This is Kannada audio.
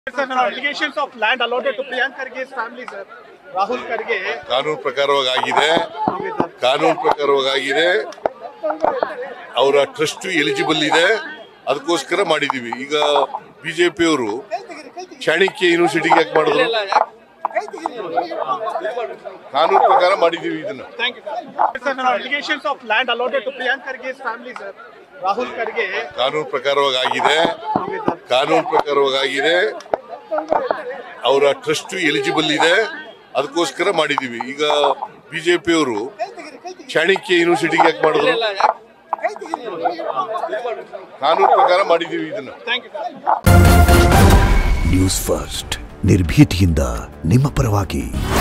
Sir, now allegations of land allotted to Priyank Kharge's family, sir. Rahul Kharge. ಕಾನೂನು ಪ್ರಕಾರವಾಗಿ ಆಗಿದೆ Okay, sir. ಕಾನೂನು ಪ್ರಕಾರವಾಗಿ ಆಗಿದೆ ಅವರ ಟ್ರಸ್ಟ್ ಎಲಿಜಿಬಲ್ ಇದೆ ಅದಕ್ಕೋಸ್ಕರ ಮಾಡಿದೀವಿ ಈಗ ಬಿಜೆಪಿಯವರು ಚಾಣಕ್ಯ ಯೂನಿವರ್ಸಿಟಿಗೆ ಯಾಕೆ ಮಾಡಿದ್ರು ಕಾನೂನು ಪ್ರಕಾರ ಮಾಡಿದೀವಿ ಇದನ್ನ Thank you. Sir, now allegations of land allotted to Priyank Kharge's family, sir. Rahul Kharge. ಕಾನೂನು ಪ್ರಕಾರವಾಗಿ ಆಗಿದೆ Okay, sir. ಕಾನೂನು ಪ್ರಕಾರವಾಗಿ ಆಗಿದೆ ಅವರ ಟ್ರಸ್ಟ್ ಎಲಿಜಿಬಲ್ ಇದೆ ಅದಕ್ಕೋಸ್ಕರ ಮಾಡಿದೀವಿ ಈಗ ಬಿಜೆಪಿಯವರು ಚಾಣಕ್ಯ ಯೂನಿವರ್ಸಿಟಿಗೆ ಯಾಕೆ ಮಾಡಿದ್ರು ಕಾನೂನು ಪ್ರಕಾರ ಮಾಡಿದೀವಿ ಇದನ್ನ Thank you. ನ್ಯೂಸ್ ಫಸ್ಟ್ ನಿರ್ಭೀತಿಯಿಂದ ನಿಮ್ಮ ಪರವಾಗಿ